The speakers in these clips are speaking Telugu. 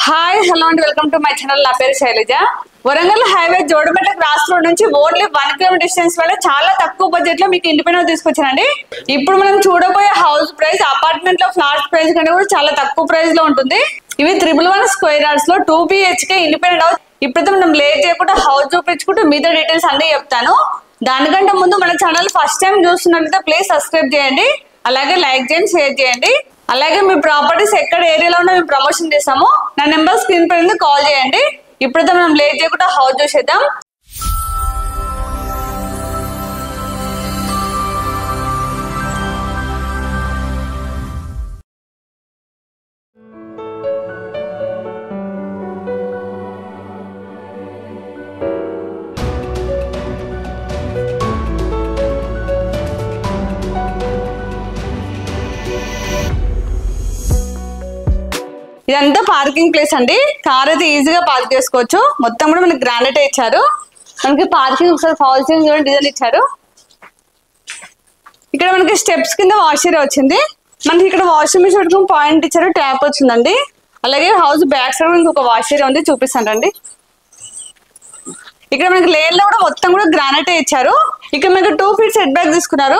hi hello and welcome to my channel నా పేరు Shailaja Warangal highway Jodimetla cross road నుంచి ఓన్లీ వన్ కిలోమీటర్ డిస్టెన్స్ వల్ల చాలా తక్కువ బడ్జెట్ లో మీకు ఇండిపెండెంట్ తీసుకొచ్చానండి ఇప్పుడు మనం చూడబోయే హౌస్ ప్రైస్ అపార్ట్మెంట్ లో ఫ్లాట్ ప్రైస్ కంటే కూడా చాలా తక్కువ ప్రైస్ లో ఉంటుంది ఇవి త్రిబుల్ వన్ స్క్వేర్ యార్డ్స్ లో టూ బిహెచ్కే ఇండిపెండెంట్ హౌస్ ఇప్పుడైతే మనం లేట్ చేయకుండా హౌస్ చూపించుకుంటూ మిగతా డీటెయిల్స్ అన్ని చెప్తాను దానికంటే ముందు మన ఛానల్ ఫస్ట్ టైం చూస్తున్నట్లయితే ప్లీజ్ సబ్స్క్రైబ్ చేయండి అలాగే లైక్ చేయండి షేర్ చేయండి అలాగే మీ ప్రాపర్టీస్ ఎక్కడ ఏరియాలో ఉన్నా మేము ప్రమోషన్ చేస్తాము నా నెంబర్ స్క్రీన్ పై ఉంది కాల్ చేయండి ఇప్పుడైతే మనం లేట్ చేయకుండా హౌస్ చూసేద్దాం ఇదంతా పార్కింగ్ ప్లేస్ అండి కార్ అయితే ఈజీగా పార్క్ చేసుకోవచ్చు మొత్తం కూడా మనకి గ్రానైట్ ఇచ్చారు మనకి పార్కింగ్ ఒకసారి ఫాల్ సీలింగ్ కూడా డిజైన్ ఇచ్చారు ఇక్కడ మనకి స్టెప్స్ కింద వాష్ ఏరియా వచ్చింది మనకి ఇక్కడ వాషింగ్ మిషన్ పెట్టుకుని పాయింట్ ఇచ్చారు ట్యాప్ వచ్చిందండి అలాగే హౌస్ బ్యాక్ సైడ్ మనకి ఒక వాష్ ఏరియా ఉంది చూపిస్తానండి ఇక్కడ మనకి లేన్ లో కూడా మొత్తం కూడా గ్రానైట్ ఇచ్చారు ఇక్కడ మనకి టూ ఫీట్ సెట్ బ్యాక్ తీసుకున్నారు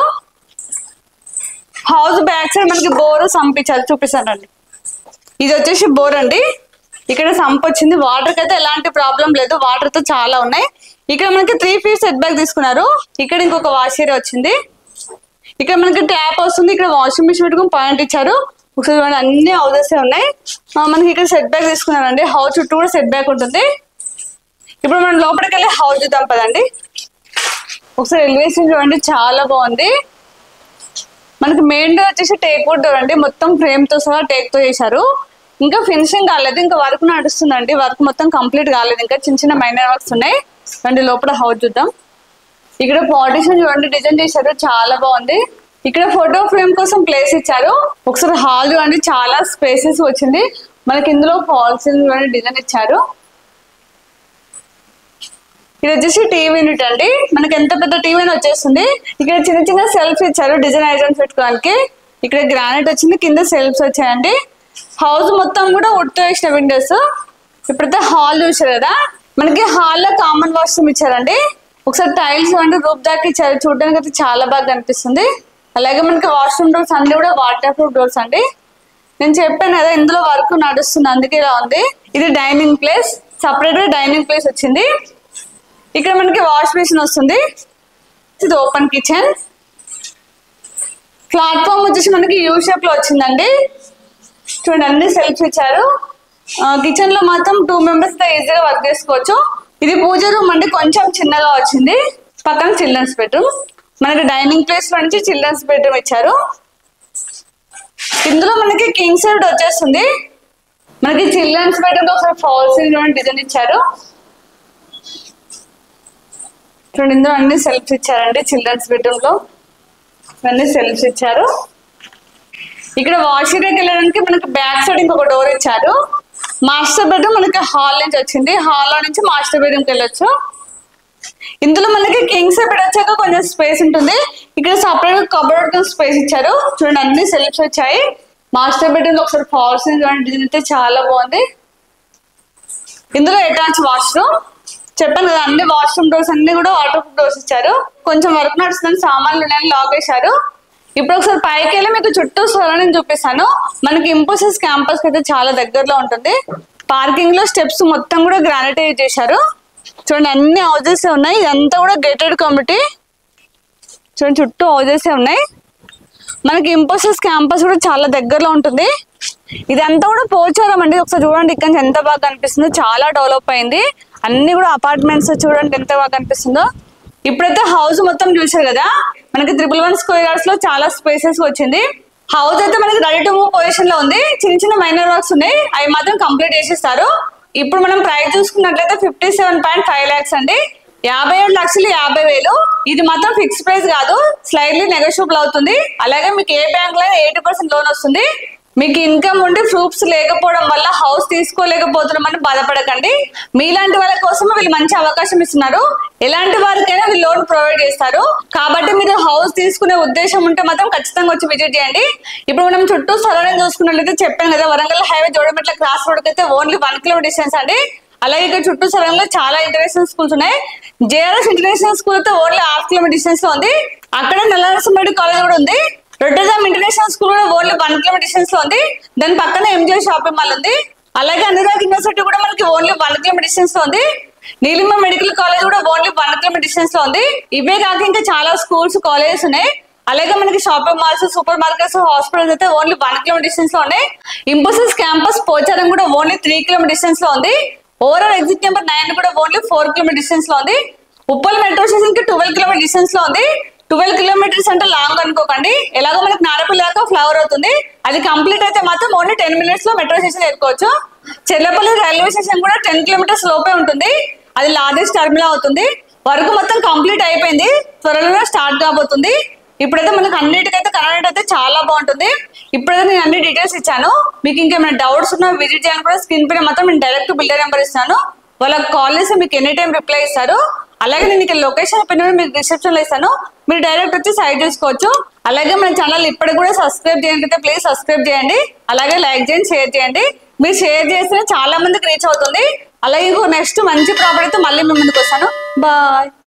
హౌస్ బ్యాక్ సైడ్ మనకి బోర్ సంపించారు చూపిస్తానండి ఇది వచ్చేసి బోర్ అండి ఇక్కడ సంప్ వచ్చింది వాటర్ కి అయితే ఎలాంటి ప్రాబ్లం లేదు వాటర్ తో చాలా ఉన్నాయి ఇక్కడ మనకి త్రీ ఫీట్ సెట్ బ్యాక్ తీసుకున్నారు ఇక్కడ ఇంకొక వాష్ ఏరియా వచ్చింది ఇక్కడ మనకి ట్యాప్ వస్తుంది ఇక్కడ వాషింగ్ మిషన్ పెట్టుకుని పాయింట్ ఇచ్చారు ఒకసారి చూడండి అన్ని హౌసెస్ ఉన్నాయి ఆ, మనకి ఇక్కడ సెట్ బ్యాక్ తీసుకున్నారండి హౌస్ చుట్టూ కూడా సెట్ బ్యాక్ ఉంటుంది ఇప్పుడు మనం లోపలికి వెళ్ళి హౌస్ చూద్దాం పదండి ఒకసారి ఎలివేషన్ చూడండి చాలా బాగుంది మనకి మెయిన్ డోర్ వచ్చేసి టేక్ వుడ్ డోర్ అండి మొత్తం ఫ్రేమ్ తో సహా టేక్ తో చేశారు ఇంకా ఫినిషింగ్ కాలేదు ఇంకా వర్క్ నడుస్తుందండి వర్క్ మొత్తం కంప్లీట్ కాలేదు ఇంకా చిన్న చిన్న మైనర్ వర్క్స్ ఉన్నాయి రండి లోపల హౌస్ చూద్దాం ఇక్కడ పార్టీషన్ చూడండి డిజైన్ చేశారు చాలా బాగుంది ఇక్కడ ఫోటో ఫ్రేమ్ కోసం ప్లేస్ ఇచ్చారు ఒకసారి హాల్ చూడండి చాలా స్పేసెస్ వచ్చింది మనకి ఇందులో ఫాల్స్ చూడండి డిజైన్ ఇచ్చారు ఇది వచ్చేసి టీవీ యూనిట్ అండి మనకి ఎంత పెద్ద టీవీ అని వచ్చేస్తుంది ఇక్కడ చిన్న చిన్న సెల్ఫ్స్ ఇచ్చారు డిజైన్ ఐటమ్స్ పెట్టుకోవడానికి ఇక్కడ గ్రానైట్ వచ్చింది కింద సెల్ఫ్స్ వచ్చాయండి హౌస్ మొత్తం కూడా ఉడ్తో వేసిన విండోస్ ఇప్పుడైతే హాల్ చూసారు కదా మనకి హాల్ లో కామన్ వాష్రూమ్ ఇచ్చారండి ఒకసారి టైల్స్ అంటే రూప్ దాకా ఇచ్చారు చూడడానికి అయితే చాలా బాగా కనిపిస్తుంది అలాగే మనకి వాష్రూమ్ డోర్స్ అన్ని కూడా వాటర్ ప్రూఫ్ డోర్స్ అండి నేను చెప్పాను కదా ఇందులో వర్క్ నడుస్తుంది అందుకే ఇలా ఉంది ఇది డైనింగ్ ప్లేస్ సపరేట్ గా డైనింగ్ ప్లేస్ వచ్చింది ఇక్కడ మనకి వాష్ బేసిన్ వస్తుంది ఇది ఓపెన్ కిచెన్ ప్లాట్ఫామ్ వచ్చేసి మనకి యూ షేప్ లో వచ్చిందండి చూడండి అన్ని సెల్ఫ్స్ ఇచ్చారు కిచెన్ లో మాత్రం టూ మెంబర్స్ తో ఈజీగా వర్క్ చేసుకోవచ్చు ఇది పూజ రూమ్ అంటే కొంచెం చిన్నగా వచ్చింది పక్కన చిల్డ్రన్స్ బెడ్రూమ్ మనకి డైనింగ్ ప్లేస్ లో నుంచి చిల్డ్రన్స్ బెడ్రూమ్ ఇచ్చారు ఇందులో మనకి కింగ్ సైడ్ వచ్చేస్తుంది మనకి చిల్డ్రన్స్ బెడ్రూమ్ ఒకసారి ఫాల్స్ డిజైన్ ఇచ్చారు చూడండి ఇందులో అన్ని సెల్ఫ్స్ ఇచ్చారండి చిల్డ్రన్స్ బెడ్రూమ్ లో అన్ని సెల్ఫ్స్ ఇచ్చారు ఇక్కడ వాష్ ఏరియాకి వెళ్ళడానికి మనకి బ్యాక్ సైడ్ ఇంకొక డోర్ ఇచ్చారు మాస్టర్ బెడ్రూమ్ మనకి హాల్ నుంచి వచ్చింది హాల్ లో నుంచి మాస్టర్ బెడ్రూమ్కి వెళ్ళొచ్చు ఇందులో మనకి కింగ్స్ బెడ్ వచ్చాక కొంచెం స్పేస్ ఉంటుంది ఇక్కడ సపరేట్ కబోర్డ్ స్పేస్ ఇచ్చారు చూడండి అన్ని సెల్ఫ్స్ వచ్చాయి మాస్టర్ బెడ్రూమ్ లో ఒకసారి ఫాల్స్ చూడండి డిజైన్ అయితే చాలా బాగుంది ఇందులో అటాచ్ వాష్రూమ్ చెప్పాను కదా అన్ని వాష్రూమ్ డోర్స్ అన్ని కూడా వాటర్ ప్రూఫ్ డోర్స్ ఇచ్చారు కొంచెం వర్క్ నడుస్తుంది సామాన్లు ఉన్నాయని లాక్ వేశారు ఇప్పుడు ఒకసారి పైకి వెళ్ళి మీకు చుట్టూ సొరని చూపిస్తాను మనకి ఇంపోసిస్ క్యాంపస్ అయితే చాలా దగ్గరలో ఉంటుంది పార్కింగ్ లో స్టెప్స్ మొత్తం కూడా గ్రానైట్ యూజ్ చేశారు చూడండి అన్ని హౌజెస్ ఉన్నాయి ఇదంతా కూడా గేటెడ్ కమిటీ చూడండి చుట్టూ హౌజెస్ ఉన్నాయి మనకి ఇంపోసిస్ క్యాంపస్ కూడా చాలా దగ్గరలో ఉంటుంది ఇదంతా కూడా పోచారం అండి ఒకసారి చూడండి ఇక్కడ నుంచి ఎంత బాగా కనిపిస్తుందో చాలా డెవలప్ అయింది అన్ని కూడా అపార్ట్మెంట్స్ చూడండి ఎంత బాగా కనిపిస్తుందో ఇప్పుడైతే హౌస్ మొత్తం చూసారు కదా మనకి త్రిపుల్ వన్ స్క్వేర్ యార్డ్స్ లో చాలా స్పేసెస్ వచ్చింది హౌస్ అయితే మనకి రెడీ టు మూవ్ పొజిషన్ లో ఉంది చిన్న చిన్న మైనర్ వర్క్స్ ఉన్నాయి అవి మాత్రం కంప్లీట్ చేసేస్తారు ఇప్పుడు మనం ప్రైస్ చూసుకున్నట్లయితే fifty seven point five lakhs అండి యాభై ఏడు లక్షలు యాభై వేలు ఇది మాత్రం ఫిక్స్ ప్రైస్ కాదు స్లైడ్లీ నెగోషియబుల్ అవుతుంది అలాగే మీకు ఏ బ్యాంక్ లో ఎయిటీ పర్సెంట్ లోన్ వస్తుంది మీకు ఇన్కమ్ ఉండి ప్రూఫ్స్ లేకపోవడం వల్ల హౌస్ తీసుకోలేకపోతున్నామని బాధపడకండి మీలాంటి వాళ్ళ కోసం వీళ్ళు మంచి అవకాశం ఇస్తున్నారు ఎలాంటి వారికైనా వీళ్ళు లోన్ ప్రొవైడ్ చేస్తారు కాబట్టి మీరు హౌస్ తీసుకునే ఉద్దేశం ఉంటే మాత్రం ఖచ్చితంగా వచ్చి విజిట్ చేయండి ఇప్పుడు మనం చుట్టూ సరౌండింగ్ చూసుకున్నట్లయితే చెప్పాను కదా Warangal highway Jodimetla cross road అయితే ఓన్లీ వన్ కిలోమీటర్ డిస్టెన్స్ అండి అలాగే ఇక్కడ చుట్టూ సరౌండింగ్ లో చాలా ఇంటర్నేషనల్ స్కూల్స్ ఉన్నాయి జేఆర్ఎస్ ఇంటర్నేషనల్ స్కూల్ అయితే ఓన్లీ హాఫ్ కిలోమీటర్ డిస్టెన్స్ లో ఉంది అక్కడ నల్లనరసింహరెడ్డి కాలేజ్ కూడా ఉంది రొట్టెజామ్ ఇంటర్నేషనల్ స్కూల్ కూడా ఓన్లీ వన్ కిలోమీటర్ డిస్టెన్స్ లో ఉంది దాని పక్కన ఎంజిఓ షాపింగ్ మాల్ ఉంది అలాగే అనురాగ్ యూనివర్సిటీ కూడా మనకి ఓన్లీ వన్ కిలోమీటర్ డిస్టెన్స్ లో ఉంది నీలిమ మెడికల్ కాలేజ్ కూడా ఓన్లీ వన్ కిలోమీటర్ డిస్టెన్స్ లో ఉంది ఇవే కాక ఇంకా చాలా స్కూల్స్ కాలేజెస్ ఉన్నాయి అలాగే మనకి shopping malls super markets hospitals అయితే ఓన్లీ వన్ కిలోమీటర్ డిస్టెన్స్ లో ఉన్నాయి ఇంపోసిస్ క్యాంపస్ పోచారం కూడా ఓన్లీ త్రీ కిలోమీటర్ డిస్టెన్స్ లో ఉంది ఓవరాల్ ఎగ్జిట్ నెంబర్ నైన్ కూడా ఓన్లీ ఫోర్ కిలోమీటర్ డిస్టెన్స్ లో ఉంది ఉప్పల్ మెట్రో స్టేషన్ కి ట్వెల్వ్ కిలోమీటర్ డిస్టెన్స్ లో ఉంది ట్వెల్వ్ కిలోమీటర్స్ అంటే లాంగ్ అనుకోకండి ఎలాగో మనకి నారపల్లి దాకా ఫ్లవర్ అవుతుంది అది కంప్లీట్ అయితే మాత్రం ఓన్లీ టెన్ మినిట్స్ లో మెట్రో స్టేషన్ చేరుకోవచ్చు చెర్లపల్లి రైల్వే స్టేషన్ కూడా టెన్ కిలోమీటర్స్ లోపే ఉంటుంది అది లార్జెస్ట్ టర్మినల్ అవుతుంది వర్క్ మొత్తం కంప్లీట్ అయిపోయింది త్వరలో స్టార్ట్ కాబోతుంది ఇప్పుడైతే మనకు అన్నిటికైతే కనెక్ట్ అయితే చాలా బాగుంటుంది ఇప్పుడైతే నేను అన్ని డీటెయిల్స్ ఇచ్చాను మీకు ఇంకేమైనా డౌట్స్ ఉన్నా విజిట్ చేయాలని కూడా స్క్రీన్ పైన మాత్రం నేను డైరెక్ట్ బిల్డర్ నెంబర్ ఇస్తాను వాళ్ళకి కాల్ చేసి మీకు ఎనీ టైం రిప్లై ఇస్తారు అలాగే నేను ఇక్కడ లొకేషన్ పైన కూడా మీకు డిస్క్రిప్షన్ లో ఇస్తాను మీరు డైరెక్ట్ వచ్చి సైట్ చూసుకోవచ్చు అలాగే మన ఛానల్ ఇప్పటికి కూడా సబ్స్క్రైబ్ చేయండి ప్లీజ్ సబ్స్క్రైబ్ చేయండి అలాగే లైక్ చేయండి షేర్ చేయండి మీరు షేర్ చేస్తే చాలా మందికి రీచ్ అవుతుంది అలాగే నెక్స్ట్ మంచి ప్రాపర్టీతో మళ్ళీ మీ ముందుకు వస్తాను బాయ్